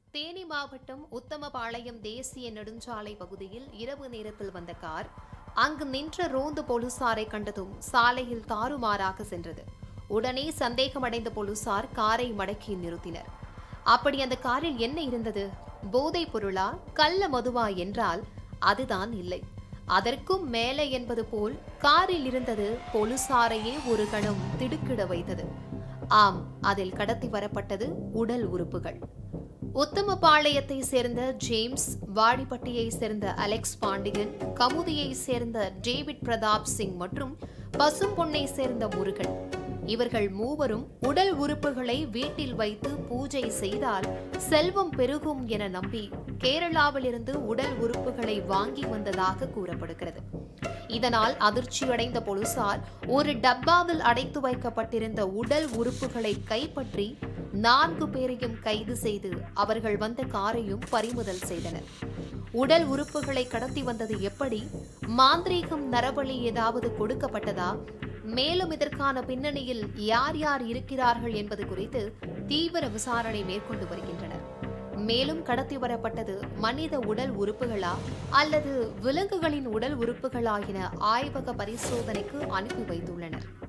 தேனி மாவட்டம் உத்தமபாளையம் தேசிய நெடுஞ்சாலை பகுதியில் இரவு நேரத்தில் வந்த கார் அங்கு நின்ற ரோந்து போலீசாரை கண்டதும் சாலையில் தாறுமாறாக சென்றது உடனே சந்தேகமடைந்த போலீசார் காரை மடக்கி நிறுத்தினர் அப்படி அந்த காரில் என்ன இருந்தது போதைப் பொருளா கள்ள மதுவா என்றால் அதுதான் இல்லை அதற்கும் மேலே என்பது போல் காரில் இருந்தது போலீசாரையே ஒரு கணம் திடுக்கிட வைத்தது ஆம் அதில் கடத்தி வரப்பட்டது உடல் உறுப்புகள் உத்தமபாளையத்தை சேர்ந்த ஜேம்ஸ் வாடிப்பட்டியை சேர்ந்த அலெக்ஸ் பாண்டியன் கமுதியை சேர்ந்த டேவிட் பிரதாப் சிங் மற்றும் பசும்பொன்னை சேர்ந்த முருகன் இவர்கள் மூவரும் உடல் உறுப்புகளை வீட்டில் வைத்து பூஜை செய்தால் செல்வம் பெருகும் என நம்பி கேரளாவிலிருந்து உடல் உறுப்புகளை வாங்கி வந்ததாக கூறப்படுகிறது இதனால் அதிர்ச்சியடைந்த போலீசார் ஒரு டப்பாவில் அடைத்து வைக்கப்பட்டிருந்த உடல் உறுப்புகளை கைப்பற்றி நான்கு பேரையும் கைது செய்து அவர்கள் வந்த காரையும் பறிமுதல் செய்தனர் உடல் உறுப்புகளை கடத்தி வந்தது எப்படி மாந்திரீகம் நரபலி ஏதாவது கொடுக்கப்பட்டதா மேலும் இதற்கான பின்னணியில் யார் யார் இருக்கிறார்கள் என்பது குறித்து தீவிர விசாரணை மேற்கொண்டு வருகின்றனர் மேலும் கடத்தி வரப்பட்டது மனித உடல் உறுப்புகளா அல்லது விலங்குகளின் உடல் உறுப்புகளா என ஆய்வக பரிசோதனைக்கு அனுப்பி வைத்துள்ளனர்